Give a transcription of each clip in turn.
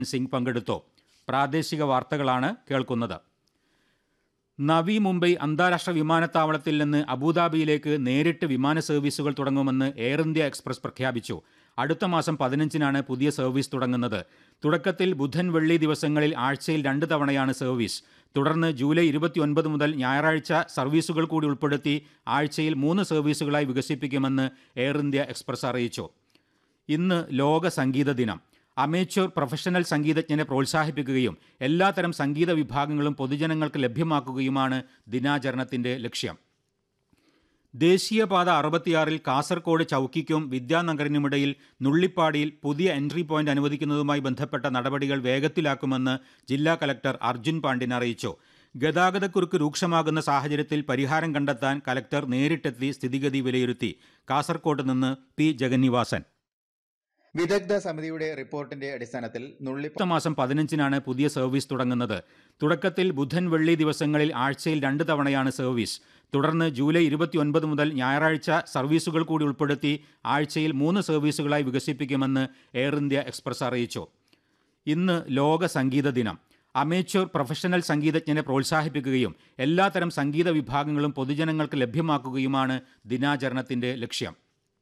സിംഗ് പങ്കെടുത്തു പ്രാദേശിക വാർത്തകളാണ് കേൾക്കുന്നത് നവി മുംബൈ അന്താരാഷ്ട്ര വിമാനത്താവളത്തിൽ നിന്ന് അബുദാബിയിലേക്ക് നേരിട്ട് വിമാന സർവീസുകൾ തുടങ്ങുമെന്ന് എയർ ഇന്ത്യ എക്സ്പ്രസ് പ്രഖ്യാപിച്ചു അടുത്ത മാസം പതിനഞ്ചിനാണ് പുതിയ സർവീസ് തുടങ്ങുന്നത് തുടക്കത്തിൽ ബുധൻ വെള്ളി ദിവസങ്ങളിൽ ആഴ്ചയിൽ രണ്ട് തവണയാണ് സർവീസ് തുടർന്ന് ജൂലൈ ഇരുപത്തിയൊൻപത് മുതൽ ഞായറാഴ്ച സർവീസുകൾ കൂടി ഉൾപ്പെടുത്തി ആഴ്ചയിൽ മൂന്ന് സർവീസുകളായി വികസിപ്പിക്കുമെന്ന് എയർ ഇന്ത്യ എക്സ്പ്രസ് അറിയിച്ചു ഇന്ന് ലോക സംഗീത ദിനം അമേച്വർ പ്രൊഫഷണൽ സംഗീതജ്ഞനെ പ്രോത്സാഹിപ്പിക്കുകയും എല്ലാത്തരം സംഗീത വിഭാഗങ്ങളും പൊതുജനങ്ങൾക്ക് ലഭ്യമാക്കുകയുമാണ് ദിനാചരണത്തിന്റെ ലക്ഷ്യം ദേശീയപാത അറുപത്തിയാറിൽ കാസർകോട് ചൌക്കിക്കും വിദ്യാനഗറിനുമിടയിൽ നുള്ളിപ്പാടിയിൽ പുതിയ എൻട്രി പോയിന്റ് അനുവദിക്കുന്നതുമായി ബന്ധപ്പെട്ട നടപടികൾ വേഗത്തിലാക്കുമെന്ന് ജില്ലാ കലക്ടർ അർജുൻ പാണ്ഡ്യൻ അറിയിച്ചു ഗതാഗതക്കുരുക്ക് രൂക്ഷമാകുന്ന സാഹചര്യത്തിൽ പരിഹാരം കണ്ടെത്താൻ കലക്ടർ നേരിട്ടെത്തി സ്ഥിതിഗതി വിലയിരുത്തി കാസർകോട്ട് നിന്ന് പി ജഗന്നിവാസൻ വിദഗ്ധ സമിതിയുടെ റിപ്പോർട്ടിന്റെ അടിസ്ഥാനത്തിൽ നുള്ളി അടുത്ത മാസം പതിനഞ്ചിനാണ് പുതിയ സർവീസ് തുടങ്ങുന്നത് തുടക്കത്തിൽ ബുധൻ വെള്ളി ദിവസങ്ങളിൽ ആഴ്ചയിൽ രണ്ട് തവണയാണ് സർവീസ് തുടർന്ന് ജൂലൈ ഇരുപത്തിയൊൻപത് മുതൽ ഞായറാഴ്ച സർവീസുകൾ കൂടി ഉൾപ്പെടുത്തി ആഴ്ചയിൽ മൂന്ന് സർവീസുകളായി വികസിപ്പിക്കുമെന്ന് എയർ ഇന്ത്യ എക്സ്പ്രസ് അറിയിച്ചു ഇന്ന് ലോക സംഗീത ദിനം അമേച്വർ പ്രൊഫഷണൽ സംഗീതജ്ഞനെ പ്രോത്സാഹിപ്പിക്കുകയും എല്ലാത്തരം സംഗീത വിഭാഗങ്ങളും പൊതുജനങ്ങൾക്ക് ലഭ്യമാക്കുകയുമാണ് ദിനാചരണത്തിന്റെ ലക്ഷ്യം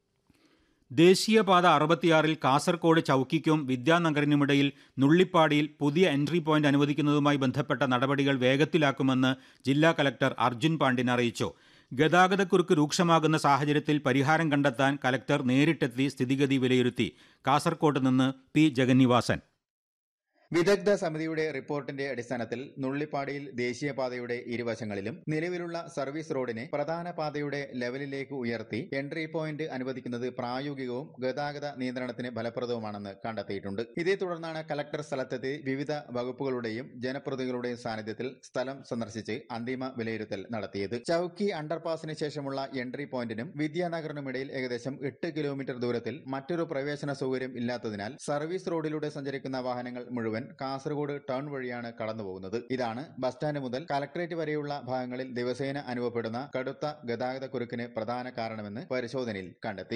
ദേശീയപാത അറുപത്തിയാറിൽ കാസർകോട് ചൌക്കിക്കും വിദ്യാനഗറിനുമിടയിൽ നുള്ളിപ്പാടിയിൽ പുതിയ എൻട്രി പോയിന്റ് അനുവദിക്കുന്നതുമായി ബന്ധപ്പെട്ട നടപടികൾ വേഗത്തിലാക്കുമെന്ന് ജില്ലാ കലക്ടർ അർജുൻ പാണ്ഡ്യൻ അറിയിച്ചു ഗതാഗതക്കുരുക്ക് രൂക്ഷമാകുന്ന സാഹചര്യത്തിൽ പരിഹാരം കണ്ടെത്താൻ കലക്ടർ നേരിട്ടെത്തി സ്ഥിതിഗതി വിലയിരുത്തി കാസർകോട്ട് നിന്ന് പി ജഗന്നിവാസൻ വിദഗ്ധ സമിതിയുടെ റിപ്പോർട്ടിന്റെ അടിസ്ഥാനത്തിൽ നുള്ളിപ്പാടിയിൽ ദേശീയപാതയുടെ ഇരുവശങ്ങളിലും നിലവിലുള്ള സർവീസ് റോഡിനെ പ്രധാന പാതയുടെ ലെവലിലേക്ക് ഉയർത്തി എൻട്രി പോയിന്റ് അനുവദിക്കുന്നത് പ്രായോഗികവും ഗതാഗത നിയന്ത്രണത്തിന് ഫലപ്രദവുമാണെന്ന് കണ്ടെത്തിയിട്ടുണ്ട് ഇതേ തുടർന്നാണ് കലക്ടർ സ്ഥലത്തെത്തി വിവിധ വകുപ്പുകളുടെയും ജനപ്രതിനിധികളുടെയും സാന്നിധ്യത്തിൽ സ്ഥലം സന്ദർശിച്ച് അന്തിമ വിലയിരുത്തൽ നടത്തിയത് ചൌക്കി അണ്ടർപാസിന് ശേഷമുള്ള എൻട്രി പോയിന്റിനും വിദ്യാനഗറിനുമിടയിൽ ഏകദേശം എട്ട് കിലോമീറ്റർ ദൂരത്തിൽ മറ്റൊരു പ്രവേശന സൗകര്യം ഇല്ലാത്തതിനാൽ സർവീസ് റോഡിലൂടെ സഞ്ചരിക്കുന്ന വാഹനങ്ങൾ മുഴുവൻ കാസർഗോഡ് ടൗൺ വഴിയാണ് കടന്നുപോകുന്നത് ഇതാണ് ബസ് സ്റ്റാൻഡ് മുതൽ കലക്ട്രേറ്റ് വരെയുള്ള ഭാഗങ്ങളിൽ ദിവസേന അനുഭവപ്പെടുന്ന കടുത്ത ഗതാഗത കുരുക്കിന് പ്രധാന കാരണമെന്ന് പരിശോധനയിൽ കണ്ടെത്തി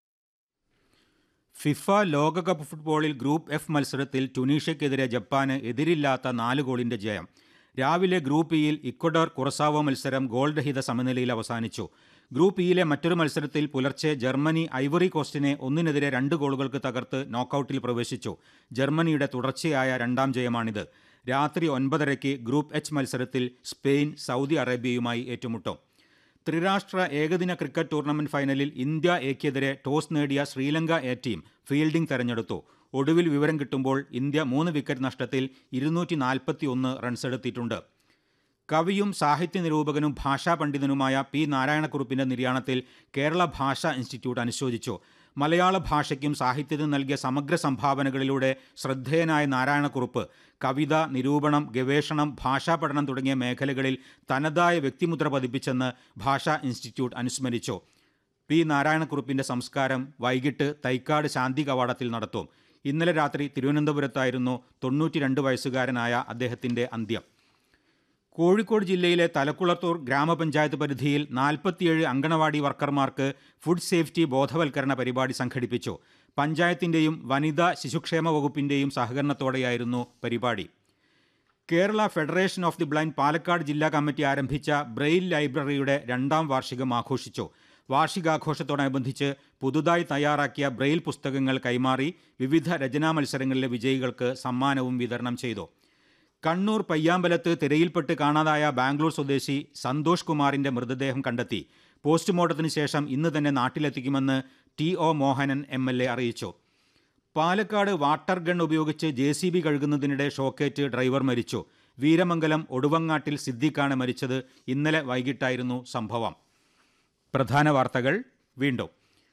ഫിഫ ലോകകപ്പ് ഫുട്ബോളിൽ ഗ്രൂപ്പ് എഫ് മത്സരത്തിൽ ടുണീഷ്യക്കെതിരെ ജപ്പാന് എതിരില്ലാത്ത നാല് ഗോളിന്റെ ജയം രാവിലെ ഗ്രൂപ്പ് ഇയിൽ ഇക്വഡോർ കുറസാവോ മത്സരം ഗോൾ രഹിത സമനിലയിൽ അവസാനിച്ചു ഗ്രൂപ്പ് ഇയിലെ മറ്റൊരു മത്സരത്തിൽ പുലർച്ചെ ജർമ്മനി ഐവറി കോസ്റ്റിനെ ഒന്നിനെതിരെ രണ്ട് ഗോളുകൾക്ക് തകർത്ത് നോക്കൌട്ടിൽ പ്രവേശിച്ചു ജർമ്മനിയുടെ തുടർച്ചയായ രണ്ടാം ജയമാണിത് രാത്രി ഒൻപതരയ്ക്ക് ഗ്രൂപ്പ് എച്ച് മത്സരത്തിൽ സ്പെയിൻ സൗദി അറേബ്യയുമായി ഏറ്റുമുട്ടും ത്രിരാഷ്ട്ര ഏകദിന ക്രിക്കറ്റ് ടൂർണമെന്റ് ഫൈനലിൽ ഇന്ത്യ എക്കെതിരെ ടോസ് നേടിയ ശ്രീലങ്ക എ ടീം ഫീൽഡിംഗ് തെരഞ്ഞെടുത്തു ഒടുവിൽ വിവരം കിട്ടുമ്പോൾ ഇന്ത്യ മൂന്ന് വിക്കറ്റ് നഷ്ടത്തിൽ ഇരുന്നൂറ്റി നാൽപ്പത്തി ഒന്ന് റൺസെടുത്തിട്ടുണ്ട് കവിയും സാഹിത്യ നിരൂപകനും ഭാഷാ പണ്ഡിതനുമായ പി നാരായണക്കുറുപ്പിന്റെ നിര്യാണത്തിൽ കേരള ഭാഷാ ഇൻസ്റ്റിറ്റ്യൂട്ട് അനുശോചിച്ചു മലയാള ഭാഷയ്ക്കും സാഹിത്യത്തിനും നൽകിയ സമഗ്ര സംഭാവനകളിലൂടെ ശ്രദ്ധേയനായ നാരായണക്കുറുപ്പ് കവിത നിരൂപണം ഗവേഷണം ഭാഷാ പഠനം തുടങ്ങിയ മേഖലകളിൽ തനതായ വ്യക്തിമുദ്ര പതിപ്പിച്ചെന്ന് ഭാഷാ ഇൻസ്റ്റിറ്റ്യൂട്ട് അനുസ്മരിച്ചു പി നാരായണക്കുറുപ്പിന്റെ സംസ്കാരം വൈകിട്ട് തൈക്കാട് ശാന്തി കവാടത്തിൽ നടത്തും ഇന്നലെ രാത്രി തിരുവനന്തപുരത്തായിരുന്നു തൊണ്ണൂറ്റിരണ്ട് വയസ്സുകാരനായ അദ്ദേഹത്തിന്റെ അന്ത്യം കോഴിക്കോട് ജില്ലയിലെ തലക്കുളത്തൂർ ഗ്രാമപഞ്ചായത്ത് പരിധിയിൽ നാൽപ്പത്തിയേഴ് അങ്കണവാടി വർക്കർമാർക്ക് ഫുഡ് സേഫ്റ്റി ബോധവൽക്കരണ പരിപാടി സംഘടിപ്പിച്ചു പഞ്ചായത്തിന്റെയും വനിതാ ശിശുക്ഷേമ വകുപ്പിന്റെയും സഹകരണത്തോടെയായിരുന്നു പരിപാടി Kerala federation of the blind Palakkad ജില്ലാ കമ്മിറ്റി ആരംഭിച്ച ബ്രെയിൽ ലൈബ്രറിയുടെ രണ്ടാം വാർഷികം ആഘോഷിച്ചു വാർഷികാഘോഷത്തോടനുബന്ധിച്ച് പുതുതായി തയ്യാറാക്കിയ ബ്രെയിൽ പുസ്തകങ്ങൾ കൈമാറി വിവിധ രചനാ മത്സരങ്ങളിലെ വിജയികൾക്ക് സമ്മാനവും വിതരണം ചെയ്തു കണ്ണൂർ പയ്യാമ്പലത്ത് തിരയിൽപ്പെട്ട് കാണാതായ ബാംഗ്ലൂർ സ്വദേശി സന്തോഷ് കുമാറിന്റെ മൃതദേഹം കണ്ടെത്തി പോസ്റ്റ്മോർട്ടത്തിന് ശേഷം ഇന്ന് തന്നെ നാട്ടിലെത്തിക്കുമെന്ന് T O Mohanan M L A അറിയിച്ചു പാലക്കാട് വാട്ടർ ഗൺ ഉപയോഗിച്ച് ജെ സി ബി കഴുകുന്നതിനിടെ ഷോക്കേറ്റ് ഡ്രൈവർ മരിച്ചു വീരമംഗലം ഒടുവങ്ങാട്ടിൽ സിദ്ദിഖാണ് മരിച്ചത് ഇന്നലെ വൈകിട്ടായിരുന്നു സംഭവം പ്രധാന വാർത്തകൾ വീണ്ടും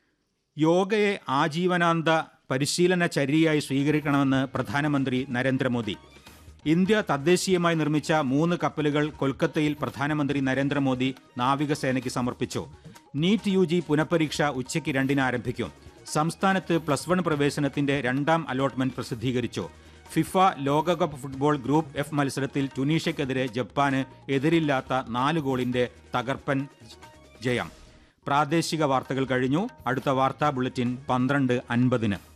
യോഗയെ ആജീവനാന്ത പരിശീലന ചര്യയായി സ്വീകരിക്കണമെന്ന് പ്രധാനമന്ത്രി നരേന്ദ്രമോദി ഇന്ത്യ തദ്ദേശീയമായി നിർമ്മിച്ച മൂന്ന് കപ്പലുകൾ കൊൽക്കത്തയിൽ പ്രധാനമന്ത്രി നരേന്ദ്രമോദി നാവികസേനയ്ക്ക് സമർപ്പിച്ചു നീറ്റ് യു ജി പുനഃപരീക്ഷ ഉച്ചയ്ക്ക് രണ്ടിന് ആരംഭിക്കും സംസ്ഥാനത്ത് പ്ലസ് വൺ പ്രവേശനത്തിന്റെ രണ്ടാം അലോട്ട്മെന്റ് പ്രസിദ്ധീകരിച്ചു ഫിഫ ലോകകപ്പ് ഫുട്ബോൾ ഗ്രൂപ്പ് എഫ് മത്സരത്തിൽ ടുണീഷ്യക്കെതിരെ ജപ്പാന് എതിരില്ലാത്ത നാല് ഗോളിന്റെ തകർപ്പൻ ജയം പ്രാദേശിക വാർത്തകൾ കഴിഞ്ഞു അടുത്ത വാർത്താ ബുള്ളറ്റിൻ പന്ത്രണ്ട് അൻപതിന്